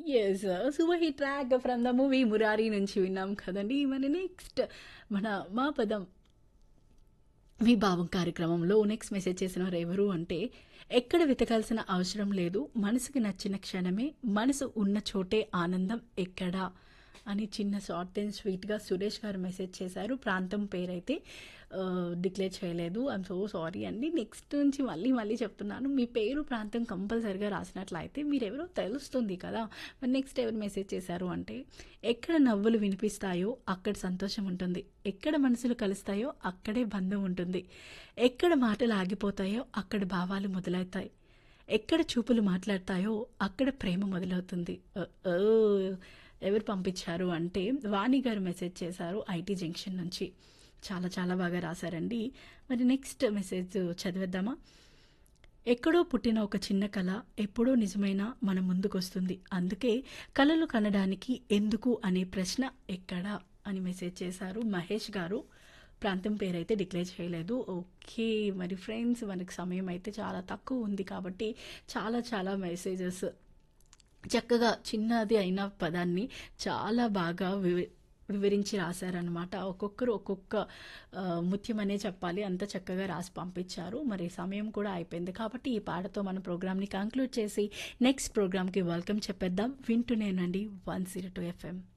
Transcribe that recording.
Yes. Super hit track from the movie 'Murari' నుంచి విన్నాం కదండీ! మరి నెక్స్ట్ మన మా పదం మీ భావం కార్యక్రమంలో నెక్స్ట్ మెసేజ్ చేసినవారు ఎవరు అంటే, ఎక్కడ వెతకాల్సిన అవసరం లేదు. మనసుకి నచ్చిన క్షణమే, మనసు ఉన్న చోటే ఆనందం ఎక్కడా అని చిన్న షార్ట్ అండ్ స్వీట్‌గా సురేష్ గారు మెసేజ్ చేశారు. ప్రాంతం పేరైతే ఆహ్, డిక్లేర్ చేయలేదు. ఐయామ్ సో సారీ అండి. నెక్స్ట్ నుంచి మళ్ళీ మళ్ళీ చెప్తున్నాను. మీ పేరు, ప్రాంతం కంపల్సరీగా రాసినట్లయితే మీరెవరో తెలుస్తుంది కదా! మరి నెక్స్ట్ ఎవరు మెసేజ్ చేశారు అంటే, ఎక్కడ నవ్వులు వినిపిస్తాయో అక్కడ సంతోషం ఉంటుంది. ఎక్కడ మనసులు కలుస్తాయో అక్కడే బంధం ఉంటుంది. ఎక్కడ మాటలు ఆగిపోతాయో అక్కడ భావాలు మొదలవుతాయి. ఎక్కడ చూపులు మాట్లాడతాయో అక్కడ ప్రేమ మొదలవుతుంది. ఓ ఓహ్! ఎవరు పంపించారు అంటే, వాణి గారు మెసేజ్ చేశారు ఐటీ జంక్షన్ నుంచి. చాలా చాలా బాగా రాశారండి. మరి నెక్స్ట్ మెసేజ్ చదివేద్దామా? ఎక్కడో పుట్టిన ఒక చిన్న కల ఎప్పుడో నిజమైన మన ముందుకొస్తుంది. అందుకే కలలు కనడానికి ఎందుకు అనే ప్రశ్న ఎక్కడ అని మెసేజ్ చేశారు మహేష్ గారు. ప్రాంతం పేరైతే డిక్లేర్ చేయలేదు. ఓకే. మరి ఫ్రెండ్స్ మనకి సమయం అయితే చాలా తక్కువ ఉంది కాబట్టి చాలా చాలా మెసేజెస్ చక్కగా చిన్నది అయిన పదాన్ని చాలా బాగా వివ వివరించి రాశారనమాట. ఒక్కొక్కరు ఒక్కొక్క ఆహ్, ముత్యమనే చెప్పాలి. అంత చక్కగా రాసి పంపించారు. మరి సమయం కూడా అయిపోయింది కాబట్టి ఈ పాటతో మన ప్రోగ్రామ్‌ని కంక్లూడ్ చేసి నెక్స్ట్ ప్రోగ్రామ్‌కి వెల్కమ్ చెప్పేద్దాం. వింటూనే ఉండండి 102 ఎఫ్ఎం.